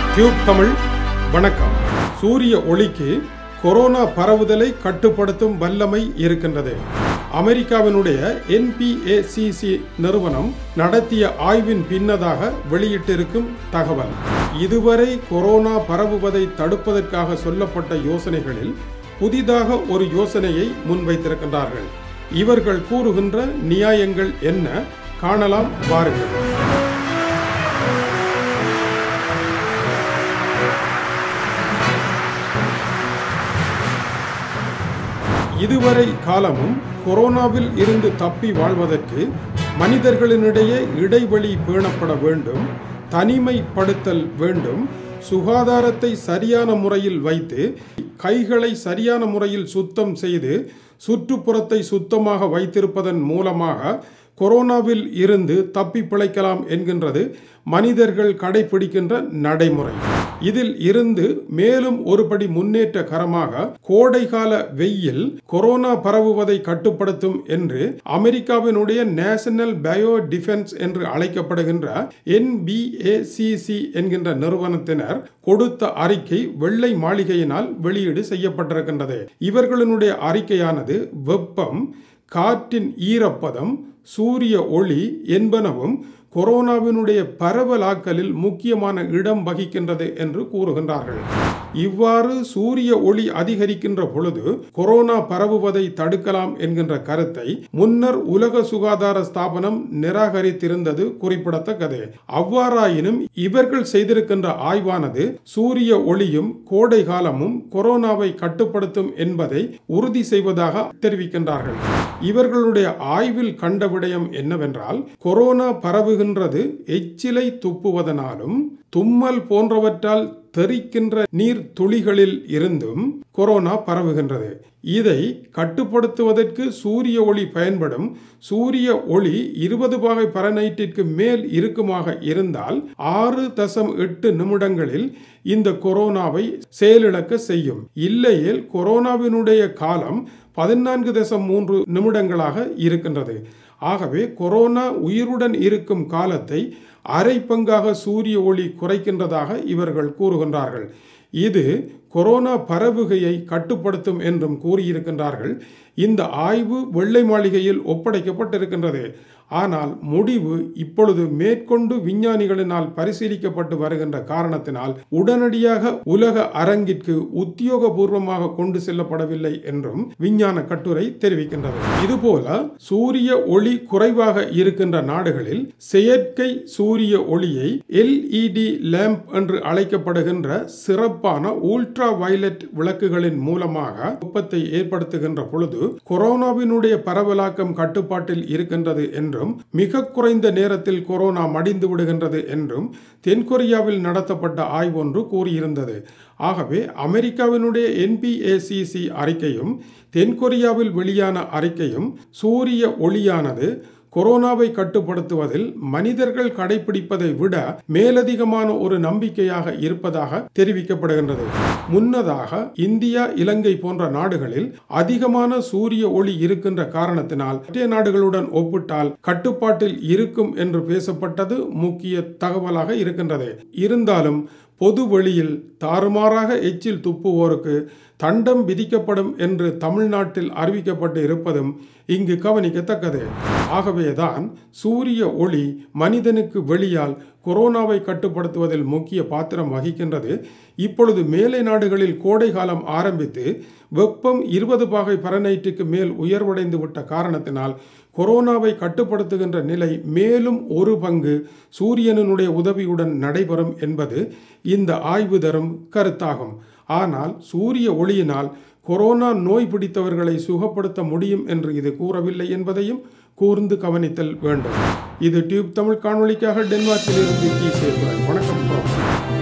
tube Tamil வணக்கம் சூரிய ஒளிக்கு கொரோனா பரவுதலை கட்டுப்படுத்தும் வல்லமை இருக்கின்றது அமெரிக்காவினுடைய என்பிஏசிசி நிறுவனம் நடத்திய ஆய்வின் பின்னதாக வெளியிட்டிருக்கும் தகவல் இதுவரை கொரோனா பரவுவதை தடுப்பதற்காக சொல்லப்பட்ட யோசனைகளில் புதிதாக ஒரு யோசனையை முன்வைத்திருக்கின்றார்கள் இவர்கள் கூறுகின்ற நியாயங்கள் என்ன காணலாம் வாருங்கள் இதுவரை காலமும் கொரோனாவில் இருந்து தப்பி வாழ்வதற்கு மனிதர்களினிடையே இடைவெளி பேணப்பட வேண்டும் தனிமைப்படுத்தல் வேண்டும் சுகாதாரத்தை சரியான முறையில் வைத்து கைகளை சரியான முறையில் சுத்தம் செய்து சுற்றுப்புறத்தை சுத்தமாக வைத்திருப்பதன் மூலமாக கொரோனாவில் இருந்து தப்பி பிழைக்கலாம் என்கின்றது மனிதர்கள் கடைபிடிக்கின்ற நடைமுறை இதில் இருந்து மேலும் ஒருபடி முன்னேற்ற கரமாக கோடைகால வெயில் கொரோனா பரவுவதை கட்டுப்படுத்தும் என்று அமெரிக்காவினுடைய நேஷனல் பயோ டிஃபென்ஸ் என்று அழைக்கப்படுகின்ற என்பிஏசிசி என்கின்ற நிறுவனத்தினர் கொடுத்த அறிக்கை வெள்ளை மாளிகையினால் வெளியீடு செய்யப்பட்டிருக்கின்றது இவர்களினுடைய அறிக்கையானது வெப்பம் காற்றின் ஈரப்பதம் சூரிய ஒளி என்பனவும் கொரோனாவினுடைய பரவலாக்கலில் முக்கியமான இடம் வகிக்கின்றது என்று கூறுகின்றார்கள் இவ்வாறு சூரிய ஒளி அதிகரிக்கின்ற பொழுது கொரோனா பரவுவதை தடுக்கலாம் என்கின்ற கருத்தை முன்னர் உலக சுகாதார ஸ்தாபனம் நிராகரித்திருந்தது குறிப்பிடத்தக்கது அவ்வாறாயினும் இவர்கள் செய்திருக்கின்ற ஆய்வானது சூரிய ஒளியும் கோடை காலமும் கொரோனாவை கட்டுப்படுத்தும் என்பதை உறுதி செய்வதாக தெரிவிக்கின்றார்கள் இவர்களுடைய ஆய்வில் கண்ட விடயம் என்னவென்றால் கொரோனா பரவுகின்றது எச்சிலை துப்புவதனாலும் தும்மல் போன்றவற்றால் தெறிக்கின்ற நீர் துளிகளில் இருந்தும் கொரோனா பரவுகின்றது இதை கட்டுப்படுத்துவதற்கு சூரிய ஒளி பயன்படும் சூரிய ஒளி இருபது பாகை பரநைட்டிற்கு மேல் இருக்குமாக இருந்தால் ஆறு தசம் எட்டு நிமிடங்களில் இந்த கொரோனாவை செயலிழக்க செய்யும் இல்லையேல் கொரோனாவினுடைய காலம் பதினான்கு தசம் மூன்று நிமிடங்களாக இருக்கின்றது ஆகவே கொரோனா உயிருடன் இருக்கும் காலத்தை அரை பங்காக சூரிய ஒளி குறைக்கின்றதாக இவர்கள் கூறுகின்றார்கள் இது கொரோனா பரவுகையை கட்டுப்படுத்தும் என்றும் கூறியிருக்கின்றார்கள் இந்த ஆய்வு வெள்ளை மாளிகையில் ஒப்படைக்கப்பட்டிருக்கின்றது ஆனால் முடிவு இப்பொழுது மேற்கொண்டு விஞ்ஞானிகளினால் பரிசீலிக்கப்பட்டு வருகின்ற காரணத்தினால் உடனடியாக உலக அரங்கிற்கு உத்தியோகபூர்வமாக கொண்டு செல்லப்படவில்லை என்றும் விஞ்ஞான கட்டுரை தெரிவிக்கின்றது இதுபோல சூரிய ஒளி குறைவாக இருக்கின்ற நாடுகளில் செயற்கை சூரிய ஒளியை எல்இடி லேம்ப் என்று அழைக்கப்படுகின்ற சிறப்பான ஊல்ட்ரா வயலட் விளக்குகளின் மூலமாக வெப்பத்தை ஏற்படுத்துகின்ற பொழுது கொரோனாவினுடைய பரவலாக்கம் கட்டுப்பாட்டில் இருக்கின்றது என்றும் மிக குறைந்த நேரத்தில் கொரோனா மடிந்து விடுகின்றது என்றும் தென்கொரியாவில் நடத்தப்பட்ட ஆய்வொன்று கூறியிருந்தது ஆகவே அமெரிக்காவினுடைய என்பிஏசிசி அறிக்கையும் தென்கொரியாவில் வெளியான அறிக்கையும் சூரிய ஒளியானது கொரோனாவை கட்டுப்படுத்துவதில் மனிதர்கள் கடைபிடிப்பதை விட மேலதிகமான ஒரு நம்பிக்கையாக இருப்பதாக தெரிவிக்கப்படுகின்றது முன்னதாக இந்தியா இலங்கை போன்ற நாடுகளில் அதிகமான சூரிய ஒளி இருக்கின்ற காரணத்தினால் மற்ற நாடுகளுடன் ஒப்பிட்டால் கட்டுப்பாட்டில் இருக்கும் என்று பேசப்பட்டது முக்கிய தகவலாக இருக்கின்றது இருந்தாலும் பொது வெளியில் தாறுமாறாக எச்சில் துப்புவோருக்கு தண்டம் விதிக்கப்படும் என்று தமிழ்நாட்டில் அறிவிக்கப்பட்டு இருப்பதும் இங்கு கவனிக்கத்தக்கது ஆகவேதான் சூரிய ஒளி மனிதனுக்கு வெளியால் கொரோனாவை கட்டுப்படுத்துவதில் முக்கிய பாத்திரம் வகிக்கின்றது இப்பொழுது மேலை நாடுகளில் கோடை காலம் ஆரம்பித்து வெப்பம் இருபது பாகை பரநைட்டுக்கு மேல் உயர்வடைந்து விட்ட காரணத்தினால் கொரோனாவை கட்டுப்படுத்துகின்ற நிலை மேலும் ஒரு பங்கு சூரியனுடைய உதவியுடன் நடைபெறும் என்பது இந்த ஆய்வு தரும் கருத்தாகும் ஆனால் சூரிய ஒளியினால் கொரோனா நோய் பிடித்தவர்களை சுகப்படுத்த முடியும் என்று இது கூறவில்லை என்பதையும் கூர்ந்து கவனித்தல் வேண்டும் இது டியூப் தமிழ் காணொளிக்காக டென்மார்க்கில் இருந்து கி சேர்க்கிறார் வணக்கம்